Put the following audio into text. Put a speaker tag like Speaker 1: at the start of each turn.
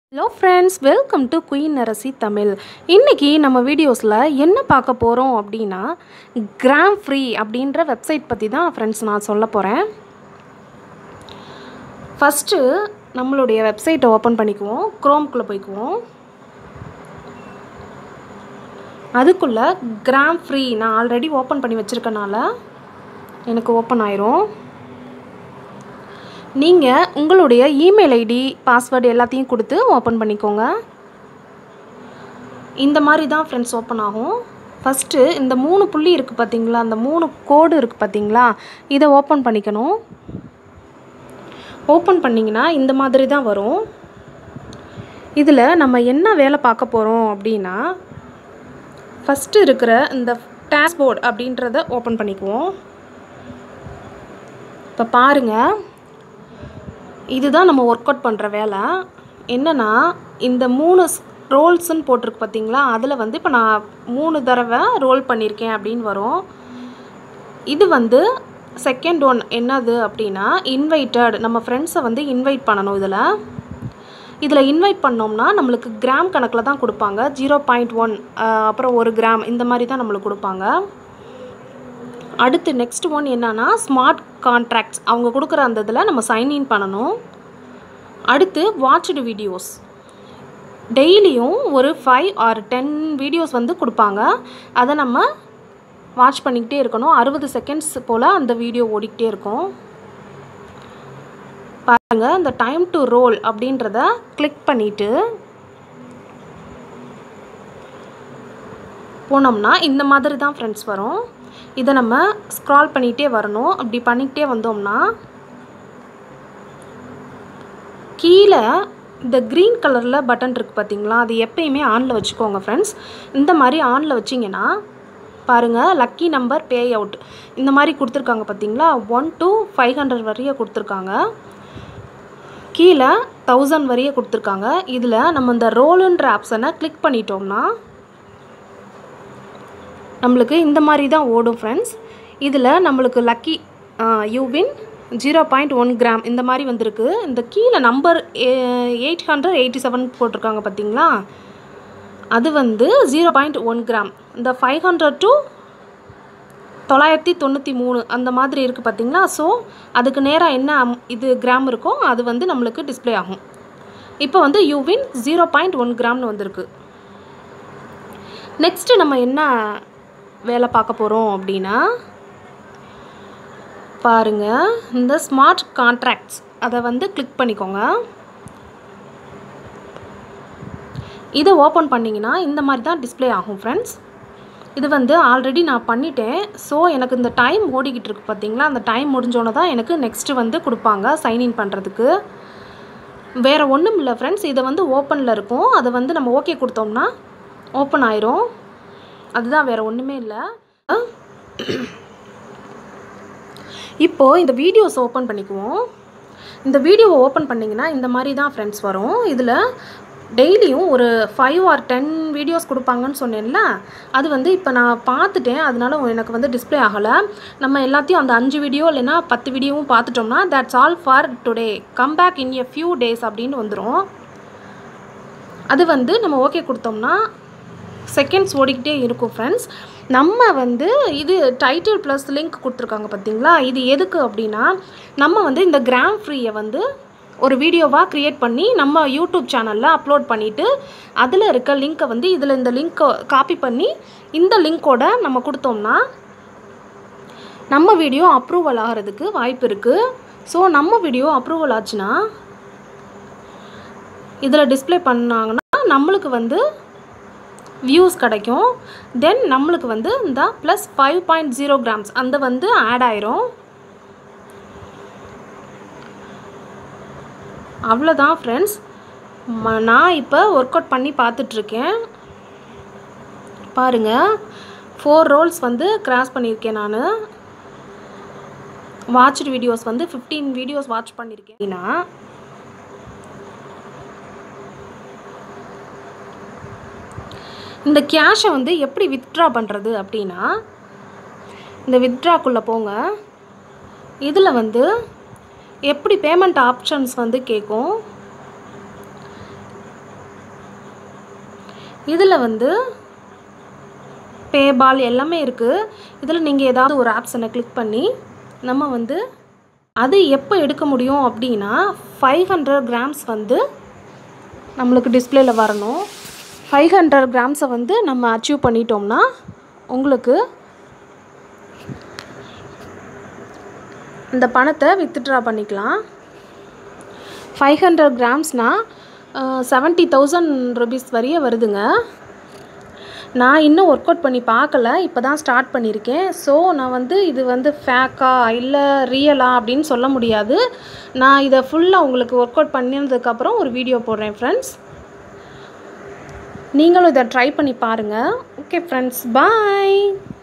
Speaker 1: hello friends welcome to Queen Arasi Tamil இன்றைக்கி நம்ம வீடியோஸில் என்ன பார்க்க போகிறோம் அப்படின்னா கிராம் ஃப்ரீ அப்படின்ற வெப்சைட் பற்றி தான் ஃப்ரெண்ட்ஸ் நான் சொல்ல போகிறேன் ஃபஸ்ட்டு நம்மளுடைய வெப்சைட்டை ஓப்பன் பண்ணிக்குவோம் க்ரோம்குள்ளே போய்க்குவோம் அதுக்குள்ளே கிராம் ஃப்ரீ நான் ஆல்ரெடி ஓப்பன் பண்ணி வச்சுருக்கனால எனக்கு ஓப்பன் ஆயிரும் நீங்கள் உங்களுடைய இமெயில் ஐடி பாஸ்வேர்டு எல்லாத்தையும் கொடுத்து ஓப்பன் பண்ணிக்கோங்க இந்த மாதிரி தான் ஃப்ரெண்ட்ஸ் ஓப்பன் ஆகும் ஃபஸ்ட்டு இந்த மூணு புள்ளி இருக்குது பார்த்தீங்களா அந்த மூணு கோடு இருக்குது பார்த்தீங்களா இதை ஓப்பன் பண்ணிக்கணும் ஓப்பன் பண்ணிங்கன்னா இந்த மாதிரி தான் வரும் இதில் நம்ம என்ன வேலை பார்க்க போகிறோம் அப்படின்னா ஃபஸ்ட்டு இருக்கிற இந்த டேஷ்போர்ட் அப்படின்றத ஓப்பன் பண்ணிக்குவோம் இப்போ பாருங்கள் இதுதான் நம்ம ஒர்க் அவுட் பண்ணுற வேலை என்னென்னா இந்த மூணு ரோல்ஸுன்னு போட்டிருக்கு பார்த்தீங்களா அதில் வந்து இப்போ நான் மூணு தடவை ரோல் பண்ணியிருக்கேன் அப்படின்னு வரும் இது வந்து செகண்ட் ஒன் என்னது அப்படின்னா இன்வைட்டட் நம்ம ஃப்ரெண்ட்ஸை வந்து இன்வைட் பண்ணணும் இதில் இதில் இன்வைட் பண்ணோம்னா நம்மளுக்கு கிராம் கணக்கில் தான் கொடுப்பாங்க ஜீரோ பாயிண்ட் ஒன் அப்புறம் ஒரு கிராம் இந்த மாதிரி தான் நம்மளுக்கு கொடுப்பாங்க அடுத்து நெக்ஸ்ட் ஒன் என்னன்னா ஸ்மார்ட் கான்ட்ராக்ட்ஸ் அவங்க கொடுக்குற அந்த இதில் நம்ம சைன்இன் பண்ணணும் அடுத்து வாட்ச்டு வீடியோஸ் டெய்லியும் ஒரு ஃபைவ் ஆர் டென் வீடியோஸ் வந்து கொடுப்பாங்க அதை நம்ம வாட்ச் பண்ணிக்கிட்டே இருக்கணும் அறுபது செகண்ட்ஸ் போல் அந்த வீடியோ ஓடிக்கிட்டே இருக்கும் பாருங்கள் இந்த டைம் டு ரோல் அப்படின்றத கிளிக் பண்ணிவிட்டு போனோம்னா இந்த மாதிரி தான் ஃப்ரெண்ட்ஸ் வரும் இதை நம்ம ஸ்க்ரால் பண்ணிகிட்டே வரணும் அப்படி பண்ணிக்கிட்டே வந்தோம்னா கீழே இந்த க்ரீன் கலரில் பட்டன் இருக்குது பார்த்தீங்களா அது எப்பயுமே ஆனில் வச்சுக்கோங்க ஃப்ரெண்ட்ஸ் இந்த மாதிரி ஆனில் வச்சிங்கன்னா பாருங்கள் லக்கி நம்பர் பே அவுட் இந்த மாதிரி கொடுத்துருக்காங்க பார்த்தீங்களா ஒன் டு ஃபைவ் ஹண்ட்ரட் வரைய கொடுத்துருக்காங்க கீழே தௌசண்ட் வரைய கொடுத்துருக்காங்க இதில் நம்ம இந்த ரோலுன்ற ஆப்ஷனை கிளிக் பண்ணிட்டோம்னா நம்மளுக்கு இந்த மாதிரி தான் ஓடும் ஃப்ரெண்ட்ஸ் இதில் நம்மளுக்கு லக்கி யூவின் ஜீரோ பாயிண்ட் ஒன் கிராம் இந்த மாதிரி வந்திருக்கு இந்த கீழே number eight hundred eighty seven போட்டிருக்காங்க பார்த்தீங்களா அது வந்து ஜீரோ பாயிண்ட் ஒன் கிராம் இந்த ஃபைவ் ஹண்ட்ரட் டு தொள்ளாயிரத்தி தொண்ணூற்றி மூணு அந்த மாதிரி இருக்குது பார்த்தீங்களா ஸோ அதுக்கு நேராக என்ன இது கிராம் இருக்கோ அது வந்து நம்மளுக்கு டிஸ்பிளே ஆகும் இப்போ வந்து யூவின் ஜீரோ பாயிண்ட் ஒன் கிராம்னு வந்திருக்கு நெக்ஸ்ட்டு நம்ம என்ன வேலை பார்க்க போகிறோம் அப்படின்னா பாருங்கள் இந்த ஸ்மார்ட் கான்ட்ராக்ட்ஸ் அதை வந்து கிளிக் பண்ணிக்கோங்க இதை ஓப்பன் பண்ணிங்கன்னா இந்த மாதிரி தான் டிஸ்பிளே ஆகும் ஃப்ரெண்ட்ஸ் இது வந்து ஆல்ரெடி நான் பண்ணிட்டேன் ஸோ எனக்கு இந்த டைம் ஓடிக்கிட்டு இருக்கு பார்த்தீங்களா அந்த டைம் முடிஞ்சோன்னே தான் எனக்கு நெக்ஸ்ட்டு வந்து கொடுப்பாங்க சைன்இன் பண்ணுறதுக்கு வேறு ஒன்றும் இல்லை ஃப்ரெண்ட்ஸ் இதை வந்து ஓப்பனில் இருக்கும் அதை வந்து நம்ம ஓகே கொடுத்தோம்னா ஓப்பன் ஆயிரும் அதுதான் வேறு ஒன்றுமே இல்லை இப்போது இந்த வீடியோஸ் ஓப்பன் பண்ணிக்குவோம் இந்த வீடியோவை ஓப்பன் பண்ணிங்கன்னா இந்த மாதிரி தான் ஃப்ரெண்ட்ஸ் வரும் இதில் டெய்லியும் ஒரு ஃபைவ் ஆர் டென் வீடியோஸ் கொடுப்பாங்கன்னு சொன்னேன்ல அது வந்து இப்போ நான் பார்த்துட்டேன் அதனால எனக்கு வந்து டிஸ்பிளே ஆகலை நம்ம எல்லாத்தையும் அந்த அஞ்சு வீடியோ இல்லைன்னா பத்து வீடியோவும் பார்த்துட்டோம்னா that's all for today come back in a few days அப்படின்னு வந்துடும் அது வந்து நம்ம ஓகே கொடுத்தோம்னா செகண்ட்ஸ் ஓடிக்கிட்டே இருக்கும் ஃப்ரெண்ட்ஸ் நம்ம வந்து இது டைட்டில் ப்ளஸ் லிங்க் கொடுத்துருக்காங்க பார்த்தீங்களா இது எதுக்கு அப்படின்னா நம்ம வந்து இந்த கிராம் ஃப்ரீயை வந்து ஒரு வீடியோவாக க்ரியேட் பண்ணி நம்ம யூடியூப் சேனலில் அப்லோட் பண்ணிவிட்டு அதில் இருக்க லிங்க்கை வந்து இதில் இந்த லிங்க்கை காப்பி பண்ணி இந்த லிங்க்கோட நம்ம கொடுத்தோம்னா நம்ம வீடியோ அப்ரூவல் ஆகிறதுக்கு வாய்ப்பு இருக்குது ஸோ நம்ம வீடியோ அப்ரூவல் ஆச்சுன்னா இதில் டிஸ்பிளே பண்ணாங்கன்னா நம்மளுக்கு வந்து வியூஸ் கிடைக்கும் தென் நம்மளுக்கு வந்து இந்த plus five point zero grams அந்த வந்து ஆட் ஆயிரும் அவ்வளோதான் ஃப்ரெண்ட்ஸ் நான் இப்போ ஒர்க் அவுட் பண்ணி பார்த்துட்ருக்கேன் பாருங்கள் ஃபோர் ரோல்ஸ் வந்து கிராஸ் பண்ணியிருக்கேன் நான் வாட்ச்டு வீடியோஸ் வந்து ஃபிஃப்டீன் வீடியோஸ் வாட்ச் பண்ணியிருக்கேன் அப்படின்னா இந்த கேஷை வந்து எப்படி வித்ட்ரா பண்ணுறது அப்படின்னா இந்த வித்ட்ராக்குள்ளே போங்க இதில் வந்து எப்படி பேமெண்ட் ஆப்ஷன்ஸ் வந்து கேட்கும் இதில் வந்து பேபால் எல்லாமே இருக்குது இதில் நீங்கள் ஏதாவது ஒரு ஆப்ஷனை கிளிக் பண்ணி நம்ம வந்து அது எப்போ எடுக்க முடியும் அப்படின்னா ஃபைவ் ஹண்ட்ரட் கிராம்ஸ் வந்து நம்மளுக்கு டிஸ்பிளேல வரணும் ஃபைவ் ஹண்ட்ரட் கிராம்ஸை வந்து நம்ம அச்சீவ் பண்ணிட்டோம்னா உங்களுக்கு இந்த பணத்தை வித்ட்ரா பண்ணிக்கலாம் ஃபைவ் ஹண்ட்ரட் கிராம்ஸ்னால் செவன்ட்டி தௌசண்ட் ருபீஸ் வரைய வருதுங்க நான் இன்னும் ஒர்க் அவுட் பண்ணி பார்க்கல இப்போ தான் ஸ்டார்ட் பண்ணியிருக்கேன் ஸோ நான் வந்து இது வந்து ஃபேக்கா இல்லை ரியலா அப்படின்னு சொல்ல முடியாது நான் இதை ஃபுல்லாக உங்களுக்கு ஒர்க் அவுட் பண்ணினதுக்கப்புறம் ஒரு வீடியோ போடுறேன் ஃப்ரெண்ட்ஸ் நீங்களும் இதை ட்ரை பண்ணி பாருங்கள் ஓகே ஃப்ரெண்ட்ஸ் பாய்